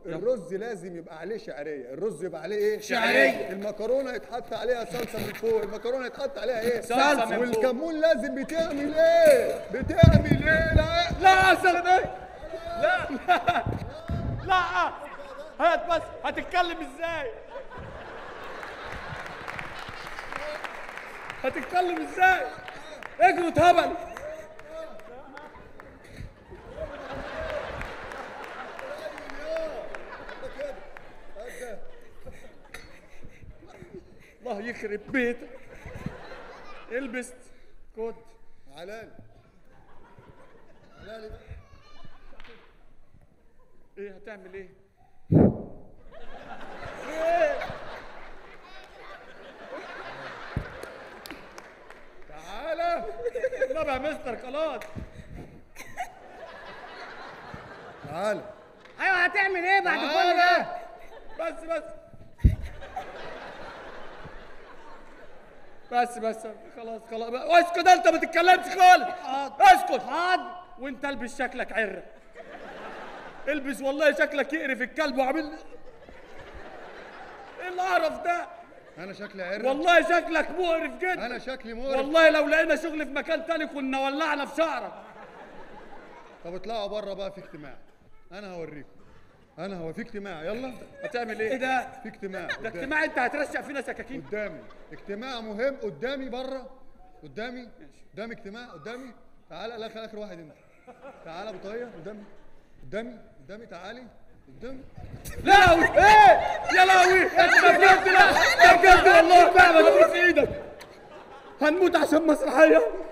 الرز لازم يبقى عليه شعريه الرز يبقى عليه ايه شعرية. المكرونه يتحط عليها صلصه من فوق المكرونه يتحط عليها ايه صلصة من فوق. والكمون لازم بتعمل ايه بتعمل ايه لا لا استغرب ايه لا لا لا هات بس هتتكلم ازاي هتتكلم ازاي اجروا اتهبل الله يخرب بيتك البس كوت علالي علالي بقى. ايه هتعمل ايه؟ تعالى النبي يا مستر خلاص تعالى ايوه هتعمل ايه بعد كل ده تعالى بس بس بس بس خلاص خلاص بقى. اسكت انت ما تتكلمش خالص اسكت حاضر وانت البس شكلك عره البس والله شكلك يقرف الكلب وعامل ايه القرف ده انا شكلي عرق والله شكلك مقرف جدا انا شكلي مقرف والله لو لقينا شغل في مكان تاني كنا ولعنا في شعرك طب اطلعوا بره بقى في اجتماع انا هوريكم انا هو في اجتماع يلا هتعمل ايه؟ ايه ده؟ في اجتماع ده قدامي. اجتماع انت هترشق فينا سكاكين قدامي اجتماع مهم قدامي بره قدامي قدامي اجتماع قدامي تعالى لا اخر واحد انت تعالى ابو طايه قدامي قدامي قدامي تعالي قدامي لا ايه يا لهوي انت بجد لا ده بجد والله فعلا ابوس ايدك هنموت عشان مسرحيه